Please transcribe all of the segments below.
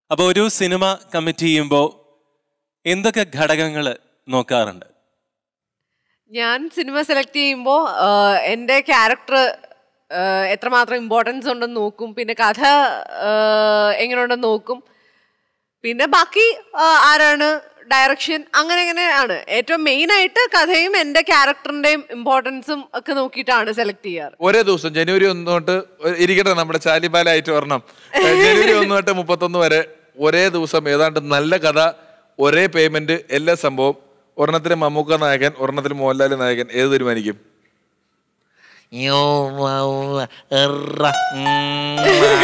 അപ്പോൾ ഒരു cinema commit ചെയ്യുമ്പോൾ എന്തൊക്കെ ഘടകങ്ങൾ നോക്കാറുണ്ട് ഞാൻ സിനിമ സെലക്ട് ചെയ്യുമ്പോൾ എൻ്റെ ക്യാരക്ടർ എത്രമാത്രം ഇമ്പോർട്ടൻസ് ഉണ്ടെന്ന് നോക്കും പിന്നെ കഥ ആഹ്, എങ്ങനെയുണ്ടെന്ന് നോക്കും പിന്നെ ബാക്കി ആഹ്, ആരാണ് ഡയറക്ഷൻ അങ്ങനെ അങ്ങനെയാണ് ഏറ്റവും മെയിൻ ആയിട്ട് കഥയും എൻ്റെ ക്യാരക്ടറിന്റെയും ഇമ്പോർട്ടൻസും ഒക്കെ നോക്കിയിട്ടാണ് സെലക്ട് ചെയ്യാറ് ഒരേ ദിവസം ജനുവരി ഒന്ന് തൊട്ട് ഒരു- ഇരിക്കട്ടെ നമ്മുടെ ചാലിപ്പാലായിട്ട് വരണം ഏ, ജനുവരി ഒന്ന് തൊട്ട് മുപ്പത്തൊന്ന് വരെ ഒരേ ദിവസം ഏതാണ്ട് നല്ല കഥ ഒരേ പേയ്മെന്റ് എല്ലാ സംഭവം ഒരെണ്ണത്തിന് മമ്മൂക്ക നായകൻ ഒരെണ്ണത്തിന് മോഹൻലാൽ നായകൻ ഏത് തീരുമാനിക്കും യോ വൗ, എറ, ഉം,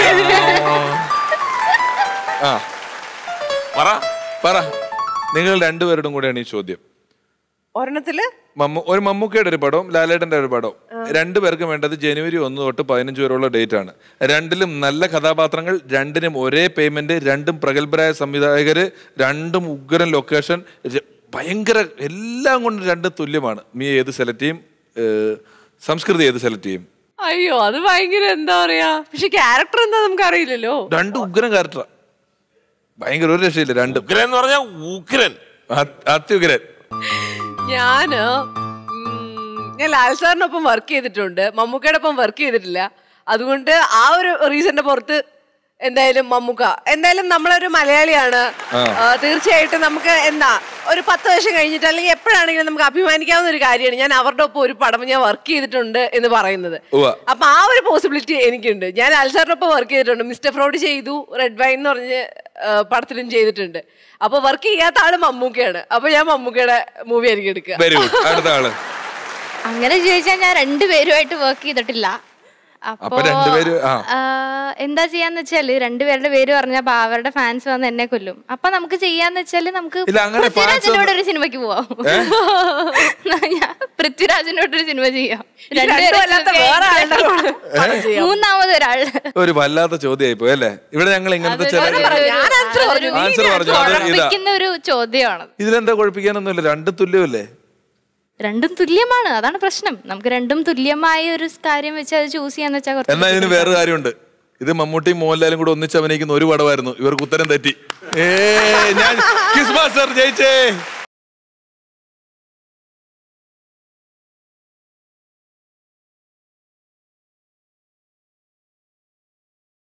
ആ പറ പറ നിങ്ങൾ രണ്ടുപേരോടും കൂടെയാണ് ഈ ചോദ്യം ഒരെണ്ണത്തില് മമ്മു ഒരു മമ്മൂക്കയുടെ ഒരു പടവും ലാലേട്ടന്റെ ഒരു പടവും രണ്ടുപേർക്കും വേണ്ടത് ജനുവരി ഒന്ന് തൊട്ട് പതിനഞ്ച് വരെയുള്ള ഡേറ്റ് ആണ് രണ്ടിലും നല്ല കഥാപാത്രങ്ങൾ രണ്ടിനും ഒരേ പേയ്മെന്റ് രണ്ടും പ്രഗത്ഭരായ സംവിധായകര് രണ്ടും ഉഗ്രൻ ലൊക്കേഷൻ ര- ഭയങ്കര എല്ലാം കൊണ്ടും രണ്ട് തുല്യമാണ് നീ ഏത് സെലക്ട് ചെയ്യും ഏഹ്, സംസ്കൃതി ഏത് സെലക്ട് ചെയ്യും അയ്യോ അത് ഭയങ്കര എന്താ പറയാ പക്ഷെ ക്യാരക്ടർ എന്താ നമുക്ക് അറിയില്ലല്ലോ രണ്ട് ഉഗ്രൻ ക്യാരക്ടറാ ഭയങ്കര ഒരു രക്ഷയില്ല രണ്ടും ഉഗ്രൻ എന്ന് പറഞ്ഞാൽ ഉഗ്രൻ അത്- അത്യുഗ്രൻ ഞാന് ഉം, ഞാൻ ലാൽ സാറിനൊപ്പം വർക്ക് ചെയ്തിട്ടുണ്ട് മമ്മൂക്കയുടെ ഒപ്പം വർക്ക് ചെയ്തിട്ടില്ല അതുകൊണ്ട് ആ ഒരു റീസന്റെ പുറത്ത് എന്തായാലും മമ്മൂക്ക എന്തായാലും നമ്മളൊരു മലയാളിയാണ് ആ, തീർച്ചയായിട്ടും നമുക്ക് എന്താ ഒരു പത്ത് വർഷം കഴിഞ്ഞിട്ട് അല്ലെങ്കിൽ എപ്പോഴാണെങ്കിലും നമുക്ക് അഭിമാനിക്കാവുന്ന ഒരു കാര്യമാണ് ഞാൻ അവരുടെ ഒപ്പം ഒരു പടം ഞാൻ വർക്ക് ചെയ്തിട്ടുണ്ട് എന്ന് പറയുന്നത് ഉവ്വ. അപ്പൊ ആ ഒരു പോസിബിലിറ്റി എനിക്കുണ്ട് ഞാൻ അൽസാറിനൊപ്പം വർക്ക് ചെയ്തിട്ടുണ്ട് മിസ്റ്റർ ഫ്രോഡ് ചെയ്തു റെഡ് വൈൻ എന്ന് പറഞ്ഞ് ആ, പടത്തിലും ചെയ്തിട്ടുണ്ട് അപ്പൊ വർക്ക് ചെയ്യാത്ത ആള് മമ്മൂക്കയാണ് അപ്പൊ ഞാൻ മമ്മൂക്കയുടെ മൂവി ആയിരിക്കും എടുക്കുക വെരി ഗുഡ് അടുത്ത ആള് അങ്ങനെ ചോദിച്ചാൽ ഞാൻ രണ്ടുപേരുമായിട്ട് വർക്ക് ചെയ്തിട്ടില്ല അപ്പൊ രണ്ടുപേരും ആ ആ, എന്താ ചെയ്യാന്ന് വെച്ചാല് രണ്ടുപേരുടെ പേര് പറഞ്ഞപ്പോ അവരുടെ ഫാൻസ് വന്ന് എന്നെ കൊല്ലും അപ്പൊ നമുക്ക് ചെയ്യാന്ന് വെച്ചാല് നമുക്ക് ഇല്ല, അങ്ങനെ fans പൃഥ്വിരാജിനോട് ഒന്നും- ഒരു സിനിമയ്ക്ക് പോവാം ഞാൻ പൃഥ്വിരാജിനോട് ഒരു സിനിമ ചെയ്യാം രണ്ടും അല്ലാത്ത വേറെ ആളുടെ കൂടെ പടം ചെയ്യാം. മൂന്നാമത് ഒരാൾ ഒരു വല്ലാത്ത ചോദ്യമായി പോയി അല്ലേ ഇവിടെ ഞങ്ങൾ ഇങ്ങനത്തെ ചില ഞാൻ answer പറഞ്ഞു. നീ ആൻസർ പറഞ്ഞു അത് ഇതാ കുഴപ്പിക്കുന്ന ഒരു ചോദ്യമാണ് ഇതിലെന്താ കുഴപ്പിക്കാനൊന്നുമില്ല രണ്ട് തുല്യമല്ലേ രണ്ടും തുല്യമാണ് അതാണ് പ്രശ്നം നമുക്ക് രണ്ടും തുല്യമായ ഒരു കാര്യം വെച്ച് അത് ചൂസ് ചെയ്യാന്ന് വെച്ചാൽ കുറച്ച് എന്നാ ഇതിന് വേറെ കാര്യമുണ്ട് ഇത് മമ്മൂട്ടിയും മോഹൻലാലും കൂടെ ഒന്നിച്ച് അഭിനയിക്കുന്ന ഒരു പടമായിരുന്നു ഇവർക്ക് ഉത്തരം തെറ്റി ഏ ഞാൻ കിസ് മാസ്റ്റർ ജയിച്ചേ